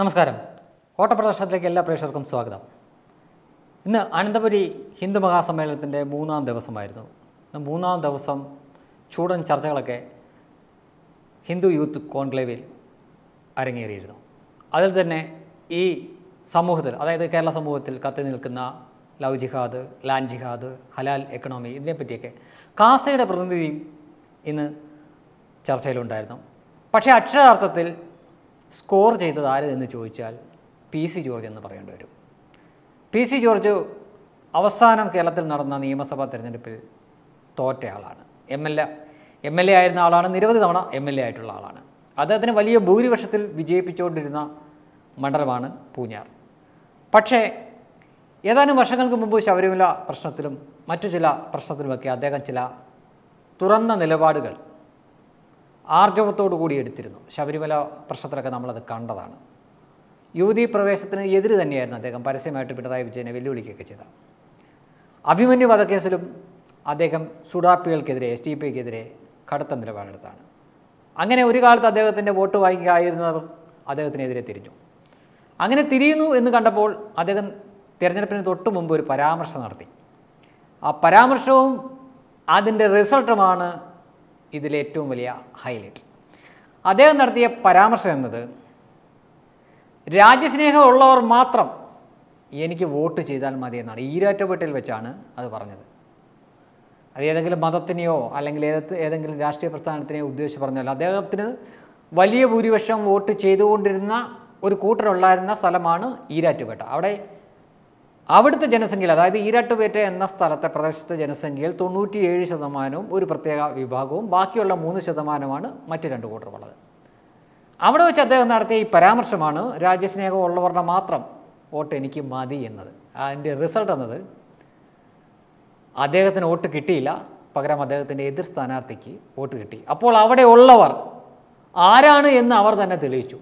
നമസ്കാരം ഓട്ടപ്രദർശനത്തിലേക്ക് എല്ലാ പ്രേക്ഷകർക്കും സ്വാഗതം ഇന്ന് അനന്തപുരി ഹിന്ദു മഹാസമ്മേളനത്തിൻ്റെ മൂന്നാം ദിവസമായിരുന്നു ഇന്ന് മൂന്നാം ദിവസം ചൂടൻ ചർച്ചകളൊക്കെ ഹിന്ദു യൂത്ത് കോൺക്ലേവിൽ അരങ്ങേറിയിരുന്നു അതിൽ തന്നെ ഈ സമൂഹത്തിൽ അതായത് കേരള സമൂഹത്തിൽ കത്തി നിൽക്കുന്ന ലവ് ജിഹാദ് ലാൻഡ് ജിഹാദ് ഹലാൽ എക്കണോമി ഇതിനെപ്പറ്റിയൊക്കെ കാസയുടെ പ്രതിനിധിയും ഇന്ന് ചർച്ചയിലുണ്ടായിരുന്നു പക്ഷേ അക്ഷരാർത്ഥത്തിൽ സ്കോർ ചെയ്തത് ആര് എന്ന് ചോദിച്ചാൽ പി സി ജോർജ് എന്ന് പറയേണ്ടി വരും പി സി ജോർജ് അവസാനം കേരളത്തിൽ നടന്ന നിയമസഭാ തെരഞ്ഞെടുപ്പിൽ തോറ്റയാളാണ് M L A M L A ആയിരുന്ന ആളാണ് നിരവധി തവണ എം എൽ എ ആയിട്ടുള്ള ആളാണ് അദ്ദേഹത്തിന് വലിയ ഭൂരിപക്ഷത്തിൽ വിജയിപ്പിച്ചുകൊണ്ടിരുന്ന മണ്ഡലമാണ് പൂഞ്ഞാർ പക്ഷേ ഏതാനും വർഷങ്ങൾക്ക് മുമ്പ് ശബരിമല പ്രശ്നത്തിലും മറ്റു ചില പ്രശ്നത്തിലുമൊക്കെ അദ്ദേഹം ചില തുറന്ന നിലപാടുകൾ ആർജവത്തോടു കൂടി എടുത്തിരുന്നു ശബരിമല പ്രശ്നത്തിലൊക്കെ നമ്മളത് കണ്ടതാണ് യുവതീ പ്രവേശത്തിന് എതിര് തന്നെയായിരുന്നു അദ്ദേഹം പരസ്യമായിട്ട് പിണറായി വിജയനെ വെല്ലുവിളിക്കുകയൊക്കെ ചെയ്ത അഭിമന്യു വധക്കേസിലും അദ്ദേഹം സുഡാപ്പികൾക്കെതിരെ എസ് ടി പിക്കെതിരെ കടുത്ത നിലപാടെടുത്താണ് അങ്ങനെ ഒരു കാലത്ത് അദ്ദേഹത്തിൻ്റെ വോട്ട് വാങ്ങിക്കായിരുന്നവർ അദ്ദേഹത്തിനെതിരെ തിരിഞ്ഞു അങ്ങനെ തിരിയുന്നു എന്ന് കണ്ടപ്പോൾ അദ്ദേഹം തിരഞ്ഞെടുപ്പിന് തൊട്ട് മുമ്പ് ഒരു പരാമർശം നടത്തി ആ പരാമർശവും അതിൻ്റെ റിസൾട്ടുമാണ് ഇതിലെ ഏറ്റവും വലിയ ഹൈലൈറ്റ് അദ്ദേഹം നടത്തിയ പരാമർശം എന്നത് രാജ്യസ്നേഹം ഉള്ളവർ മാത്രം എനിക്ക് വോട്ട് ചെയ്താൽ മതി എന്നാണ് ഈരാറ്റുപേട്ടിൽ വെച്ചാണ് അത് പറഞ്ഞത് അത് ഏതെങ്കിലും മതത്തിനെയോ അല്ലെങ്കിൽ ഏത് ഏതെങ്കിലും രാഷ്ട്രീയ പ്രസ്ഥാനത്തിനെയോ ഉദ്ദേശിച്ച് പറഞ്ഞല്ലോ അദ്ദേഹത്തിന് വലിയ ഭൂരിപക്ഷം വോട്ട് ചെയ്തുകൊണ്ടിരുന്ന ഒരു കൂട്ടരുണ്ടായിരുന്ന സ്ഥലമാണ് ഈരാറ്റുപേട്ട അവിടെ അവിടുത്തെ ജനസംഖ്യയിൽ അതായത് ഈരാട്ടുപേറ്റ എന്ന സ്ഥലത്തെ പ്രദേശത്തെ ജനസംഖ്യയിൽ തൊണ്ണൂറ്റിയേഴ് ശതമാനവും ഒരു പ്രത്യേക വിഭാഗവും ബാക്കിയുള്ള മൂന്ന് ശതമാനമാണ് മറ്റ് രണ്ട് കൂട്ടറുള്ളത് അവിടെ വെച്ച് അദ്ദേഹം നടത്തിയ ഈ പരാമർശമാണ് രാജ്യസ്നേഹം ഉള്ളവരുടെ മാത്രം വോട്ട് എനിക്ക് മതി എന്നത് അതിൻ്റെ റിസൾട്ട് എന്നത് അദ്ദേഹത്തിന് വോട്ട് കിട്ടിയില്ല പകരം അദ്ദേഹത്തിൻ്റെ എതിർ സ്ഥാനാർത്ഥിക്ക് വോട്ട് കിട്ടി അപ്പോൾ അവിടെ ഉള്ളവർ ആരാണ് എന്ന് അവർ തന്നെ തെളിയിച്ചു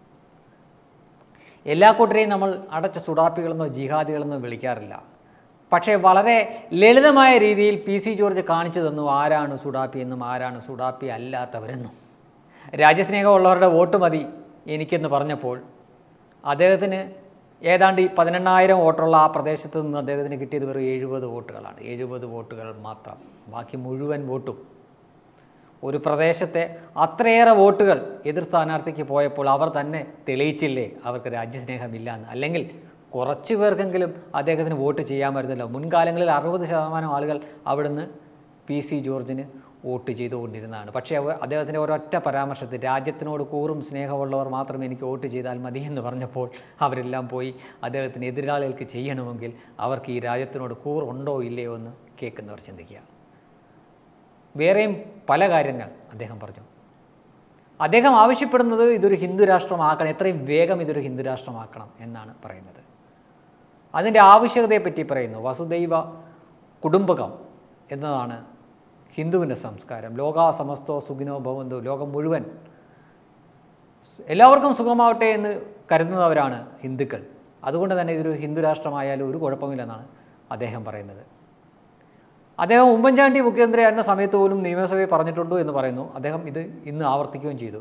എല്ലാ കൂട്ടരെയും നമ്മൾ അടച്ച സുഡാപ്പികളെന്നോ ജിഹാദികളെന്നോ വിളിക്കാറില്ല പക്ഷേ വളരെ ലളിതമായ രീതിയിൽ പി സി ജോർജ് കാണിച്ചു തന്നു ആരാണ് സുഡാപ്പി എന്നും ആരാണ് സുഡാപ്പി അല്ലാത്തവരെന്നും രാജ്യസ്നേഹമുള്ളവരുടെ വോട്ട് മതി എനിക്കെന്ന് പറഞ്ഞപ്പോൾ അദ്ദേഹത്തിന് ഏതാണ്ട് ഈ പതിനെണ്ണായിരം വോട്ടുള്ള ആ പ്രദേശത്ത് നിന്ന് അദ്ദേഹത്തിന് കിട്ടിയത് വെറും എഴുപത് വോട്ടുകളാണ് എഴുപത് വോട്ടുകൾ മാത്രം ബാക്കി മുഴുവൻ വോട്ടും ഒരു പ്രദേശത്തെ അത്രയേറെ വോട്ടുകൾ എതിർ സ്ഥാനാർത്ഥിക്ക് പോയപ്പോൾ അവർ തന്നെ തെളിയിച്ചില്ലേ അവർക്ക് രാജ്യസ്നേഹമില്ല എന്ന് അല്ലെങ്കിൽ കുറച്ച് പേർക്കെങ്കിലും അദ്ദേഹത്തിന് വോട്ട് ചെയ്യാമായിരുന്നല്ലോ മുൻകാലങ്ങളിൽ അറുപത് ശതമാനം ആളുകൾ അവിടുന്ന് പി സി ജോർജിന് വോട്ട് ചെയ്തുകൊണ്ടിരുന്നതാണ് പക്ഷേ അവ അദ്ദേഹത്തിൻ്റെ ഒരൊറ്റ പരാമർശത്തിൽ രാജ്യത്തിനോട് കൂറും സ്നേഹമുള്ളവർ മാത്രം എനിക്ക് വോട്ട് ചെയ്താൽ മതി എന്ന് പറഞ്ഞപ്പോൾ അവരെല്ലാം പോയി അദ്ദേഹത്തിന് എതിരാളികൾക്ക് ചെയ്യണമെങ്കിൽ അവർക്ക് ഈ രാജ്യത്തിനോട് കൂറുണ്ടോ ഇല്ലയോ എന്ന് കേൾക്കുന്നവർ ചിന്തിക്കുക വേറെയും പല കാര്യങ്ങൾ അദ്ദേഹം പറഞ്ഞു അദ്ദേഹം ആവശ്യപ്പെടുന്നത് ഇതൊരു ഹിന്ദു രാഷ്ട്രമാക്കണം എത്രയും വേഗം ഇതൊരു ഹിന്ദു രാഷ്ട്രമാക്കണം എന്നാണ് പറയുന്നത് അതിൻ്റെ ആവശ്യകതയെപ്പറ്റി പറയുന്നു വസുദൈവ കുടുംബകം എന്നതാണ് ഹിന്ദുവിൻ്റെ സംസ്കാരം ലോകാ സമസ്തോ സുഖിനോ ഭവന്തു ലോകം മുഴുവൻ എല്ലാവർക്കും സുഖമാവട്ടെ എന്ന് കരുതുന്നവരാണ് ഹിന്ദുക്കൾ അതുകൊണ്ട് തന്നെ ഇതൊരു ഹിന്ദു രാഷ്ട്രമായാലും ഒരു കുഴപ്പമില്ലെന്നാണ് അദ്ദേഹം പറയുന്നത് അദ്ദേഹം ഉമ്മൻചാണ്ടി മുഖ്യമന്ത്രിയായിരുന്ന സമയത്ത് പോലും നിയമസഭയിൽ പറഞ്ഞിട്ടുണ്ടോ എന്ന് പറയുന്നു അദ്ദേഹം ഇത് ഇന്ന് ആവർത്തിക്കുകയും ചെയ്തു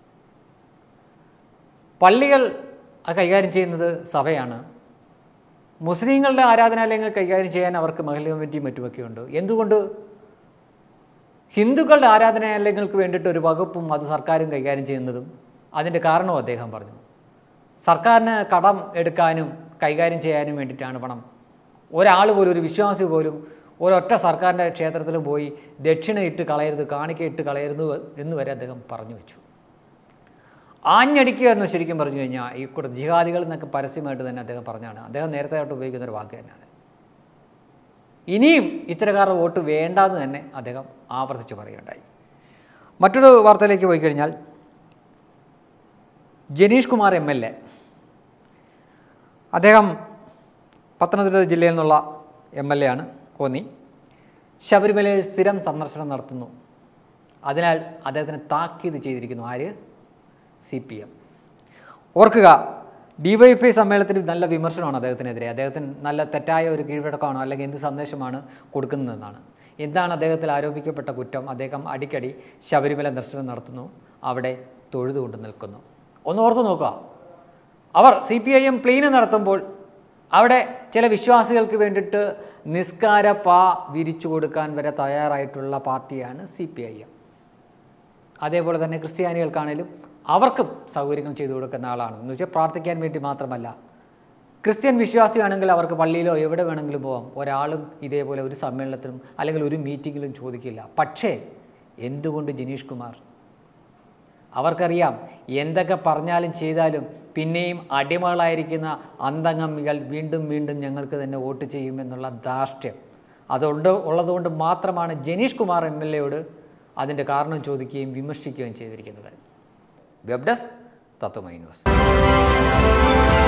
പള്ളികൾ കൈകാര്യം ചെയ്യുന്നത് സഭയാണ് മുസ്ലിങ്ങളുടെ ആരാധനാലയങ്ങൾ കൈകാര്യം ചെയ്യാൻ അവർക്ക് മഹിളാ കമ്മിറ്റിയും മറ്റുമൊക്കെ ഉണ്ട് എന്തുകൊണ്ട് ഹിന്ദുക്കളുടെ ആരാധനാലയങ്ങൾക്ക് വേണ്ടിയിട്ട് ഒരു വകുപ്പും അത് സർക്കാരും കൈകാര്യം ചെയ്യുന്നതും അതിൻ്റെ കാരണവും അദ്ദേഹം പറഞ്ഞു സർക്കാരിന് കടം എടുക്കാനും കൈകാര്യം ചെയ്യാനും വേണ്ടിയിട്ടാണ് പണം ഒരാൾ പോലും ഒരു വിശ്വാസി പോലും ഒരൊറ്റ സർക്കാരിൻ്റെ ക്ഷേത്രത്തിൽ പോയി ദക്ഷിണ ഇട്ട് കളയരുത് കാണിക്ക ഇട്ട് കളയരുത് എന്ന് വരെ അദ്ദേഹം പറഞ്ഞു വെച്ചു ആഞ്ഞടിക്കുക എന്ന് ശരിക്കും പറഞ്ഞു കഴിഞ്ഞാൽ ഈ കൂടെ ജിഹാദികൾ എന്നൊക്കെ പരസ്യമായിട്ട് തന്നെ അദ്ദേഹം പറഞ്ഞാണ് അദ്ദേഹം നേരത്തെ ആയിട്ട് ഉപയോഗിക്കുന്ന ഒരു വാക്ക് തന്നെയാണ് ഇനിയും ഇത്തരക്കാരുടെ വോട്ട് വേണ്ടാന്ന് തന്നെ അദ്ദേഹം ആവർത്തിച്ച് പറയുകയുണ്ടായി മറ്റൊരു വാർത്തയിലേക്ക് പോയി കഴിഞ്ഞാൽ Janeesh Kumar M L A അദ്ദേഹം പത്തനംതിട്ട ജില്ലയിൽ നിന്നുള്ള എം എൽ എ ആണ് കോന്നി ശബരിമലയിൽ സ്ഥിരം സന്ദർശനം നടത്തുന്നു അതിനാൽ അദ്ദേഹത്തിന് താക്കീത് ചെയ്തിരിക്കുന്നു ആര് സി പി എം ഓർക്കുക ഡിവൈഎഫ്ഐ സമ്മേളനത്തിൽ നല്ല വിമർശനമാണ് അദ്ദേഹത്തിനെതിരെ അദ്ദേഹത്തിന് നല്ല തെറ്റായ ഒരു കീഴ്വഴക്കമാണോ അല്ലെങ്കിൽ എന്ത് സന്ദേശമാണ് കൊടുക്കുന്നതെന്നാണ് എന്താണ് അദ്ദേഹത്തിൽ ആരോപിക്കപ്പെട്ട കുറ്റം അദ്ദേഹം അടിക്കടി ശബരിമല ദർശനം നടത്തുന്നു അവിടെ തൊഴുതുകൊണ്ട് നിൽക്കുന്നു ഒന്ന് ഓർത്ത് നോക്കുക അവർ സി പി ഐ എം പ്ലീന് നടത്തുമ്പോൾ അവിടെ ചില വിശ്വാസികൾക്ക് വേണ്ടിയിട്ട് നിസ്കാര പാ വിരിച്ചു കൊടുക്കാൻ വരെ തയ്യാറായിട്ടുള്ള പാർട്ടിയാണ് സി പി ഐ എം അതേപോലെ തന്നെ ക്രിസ്ത്യാനികൾക്കാണേലും അവർക്കും സൗകര്യങ്ങൾ ചെയ്തു കൊടുക്കുന്ന ആളാണ് എന്ന് വെച്ചാൽ പ്രാർത്ഥിക്കാൻ വേണ്ടി മാത്രമല്ല ക്രിസ്ത്യൻ വിശ്വാസിയാണെങ്കിൽ അവർക്ക് പള്ളിയിലോ എവിടെ വേണമെങ്കിലും പോകാം ഒരാളും ഇതേപോലെ ഒരു സമ്മേളനത്തിലും അല്ലെങ്കിൽ ഒരു മീറ്റിങ്ങിലും ചോദിക്കില്ല പക്ഷേ എന്തുകൊണ്ട് ജനീഷ് കുമാർ അവർക്കറിയാം എന്തൊക്കെ പറഞ്ഞാലും ചെയ്താലും പിന്നെയും അടിമകളായിരിക്കുന്ന അന്തംഗമ്മികൾ വീണ്ടും വീണ്ടും ഞങ്ങൾക്ക് തന്നെ വോട്ട് ചെയ്യുമെന്നുള്ള ധാർഷ്ട്യം അതുകൊണ്ട് ഉള്ളതുകൊണ്ട് മാത്രമാണ് ജനീഷ് കുമാർ എം എൽ എയോട് അതിൻ്റെ കാരണം ചോദിക്കുകയും വിമർശിക്കുകയും ചെയ്തിരിക്കുന്നത് വെബ് ഡെസ്ക് തത്വമൈ ന്യൂസ്